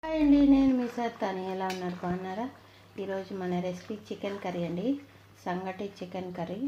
hi అండి నేను మీ సత్తాని ఎలా ఉన్నారు బాగున్నారా ఈరోజు మన రెసిపీ చికెన్ కర్రీ అండి సంగటి చికెన్ కర్రీ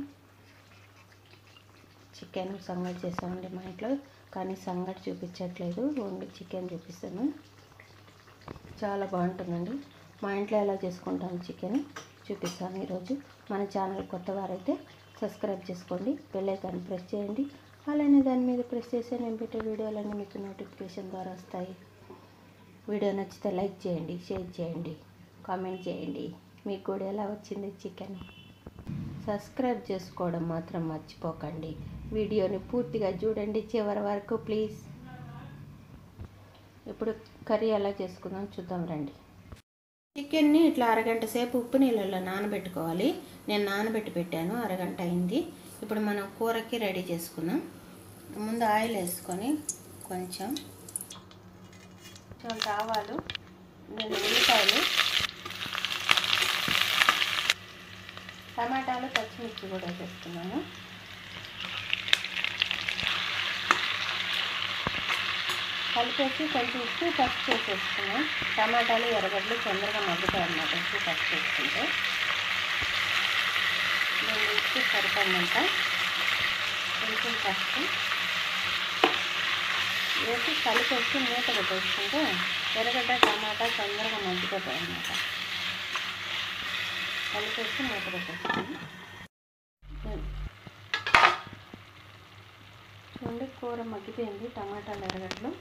చికెన్ సంగటి చేసామండి మా ఇంట్లో కానీ సంగటి చూపించట్లేదు ఓన్లీ చికెన్ చూపిస్తాను చాలా బాగుంటుందండి మా ఇంట్లో ఎలా చేసుకుంటాను చికెన్ చూపిస్తాను ఈరోజు మన ఛానల్ కొత్త వారైతే సబ్స్క్రైబ్ చేసుకోండి బెల్ ఐకాన్ ప్రెస్ చేయండి అలానే దాని మీద ప్రెస్ చేస్తే నేను పెట్టే వీడియోలన్నీ మీకు నోటిఫికేషన్ ద్వారా వస్తాయి వీడియో నచ్చితే లైక్ చేయండి షేర్ చేయండి కామెంట్ చేయండి మీకు కూడా ఎలా వచ్చింది చికెన్ సబ్స్క్రైబ్ చేసుకోవడం మాత్రం మర్చిపోకండి వీడియోని పూర్తిగా చూడండి చివరి వరకు ప్లీజ్ ఇప్పుడు కర్రీ ఎలా చేసుకుందాం చూద్దాం రండి చికెన్ని ఇట్లా అరగంట సేపు ఉప్పు నీళ్ళల్లో నానబెట్టుకోవాలి నేను నానబెట్టి పెట్టాను అరగంట అయింది ఇప్పుడు మనం కూరకి రెడీ చేసుకుందాం ముందు ఆయిల్ వేసుకొని కొంచెం కొంచెం ఆవాలు నేను ఉల్లిపాయలు టమాటాలు పచ్చిమిర్చి కూడా వేసేస్తున్నాను కలిపేసి కొంచెం ఉప్పు పసుపు వేసేసుకున్నాం టమాటాలు ఎర్రగడ్డలు తొందరగా మగ్గుతాయి అన్నమాట ఉప్పు పసుపు వేసుకుంటే నేను ఉప్పు సరిపడినంత కొంచెం పసుపు వేసి కలిపేసి మూత పెట్టేసుకుంటే ఎర్రగడ్డ టమాటా తొందరగా మగ్గిపోతాయి అన్నమాట కలిపేసి మూత పెట్టేసుకుని చూడండి కూర మగ్గిపోయింది టమాటాలు ఎర్రగడ్డలు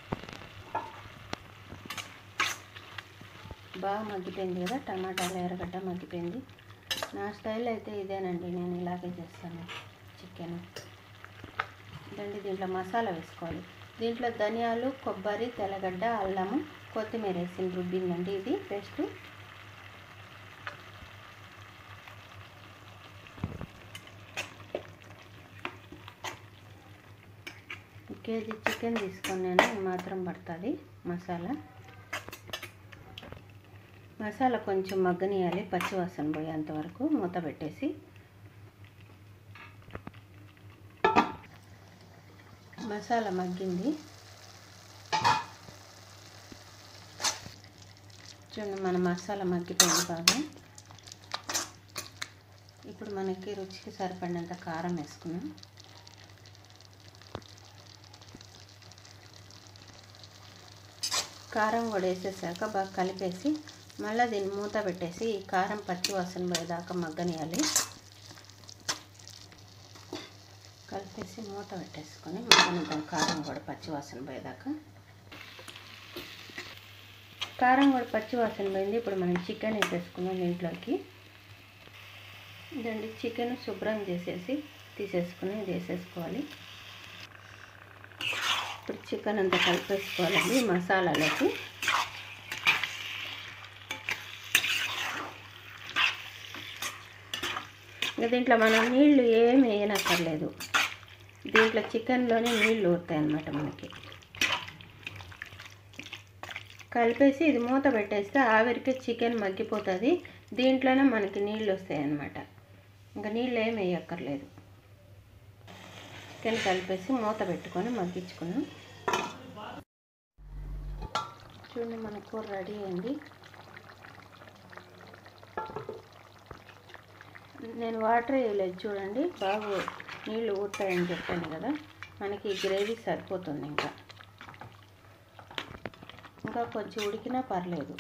బాగా మగ్గిపోయింది కదా టమాటాలు ఎర్రగడ్డ మగ్గిపోయింది నా స్టైల్ అయితే ఇదేనండి నేను ఇలాగే చేస్తాను చికెన్ ఇదండి దీంట్లో మసాలా వేసుకోవాలి దీంట్లో ధనియాలు కొబ్బరి తెల్లగడ్డ అల్లము కొత్తిమీర వేసింది రుబ్బిందండి ఇది పేస్ట్ కేజీ చికెన్ తీసుకొని నేను ఈ మాత్రం పడుతుంది మసాలా మసాలా కొంచెం మగ్గనియాలి పచ్చివాసన పోయేంత వరకు మూత పెట్టేసి మసాలా మగ్గింది చూడండి మన మసాలా మగ్గిపోయింది బాగా ఇప్పుడు మనకి రుచికి సరిపడినంత కారం వేసుకున్నాం కారం కూడా వేసేసాక బాగా కలిపేసి మళ్ళీ దీన్ని మూత పెట్టేసి ఈ కారం పచ్చి వాసన పోయేదాకా మగ్గనియాలి కలిపేసి మూత పెట్టేసుకొని మగ్గనిద్దాం కారం కూడా పచ్చి వాసన పోయేదాకా కారం కూడా పచ్చి వాసన పోయింది ఇప్పుడు మనం చికెన్ వేసేసుకున్నాం దీంట్లోకి ఇదండి చికెన్ శుభ్రం చేసేసి తీసేసుకుని ఇది వేసేసుకోవాలి ఇప్పుడు చికెన్ అంతా కలిపేసుకోవాలండి మసాలాలోకి ఇంకా దీంట్లో మనం నీళ్లు ఏమి వేయనక్కర్లేదు దీంట్లో చికెన్లోనే నీళ్లు ఊరుతాయి అన్నమాట మనకి కలిపేసి ఇది మూత పెట్టేస్తే ఆవిరికి చికెన్ మగ్గిపోతుంది దీంట్లోనే మనకి నీళ్ళు వస్తాయి అన్నమాట ఇంకా నీళ్ళు ఏమి వేయక్కర్లేదు చికెన్ కలిపేసి మూత పెట్టుకొని మగ్గించుకున్నాం చూడండి మన కూర రెడీ అయింది నేను వాటర్ వేయలేదు చూడండి బాగా నీళ్ళు ఊరుతాయని చెప్పాను కదా మనకి గ్రేవీ సరిపోతుంది ఇంకా ఇంకా కొంచెం ఉడికినా పర్లేదు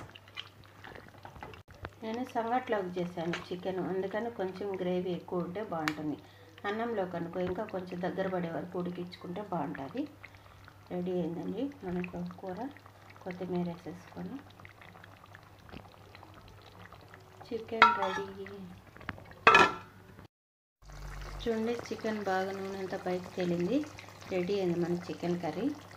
నేను సంగట్లోకి చేశాను చికెన్ అందుకని కొంచెం గ్రేవీ ఎక్కువ ఉంటే బాగుంటుంది అన్నంలో కనుక ఇంకా కొంచెం దగ్గర పడే వరకు ఉడికించుకుంటే బాగుంటుంది రెడీ అయిందండి మనకు కూర కొత్తిమీర వేసేసుకొని చికెన్ రెడీ చూడండి చికెన్ బాగా నూనె అంతా పైకి తేలింది రెడీ అయింది మన చికెన్ కర్రీ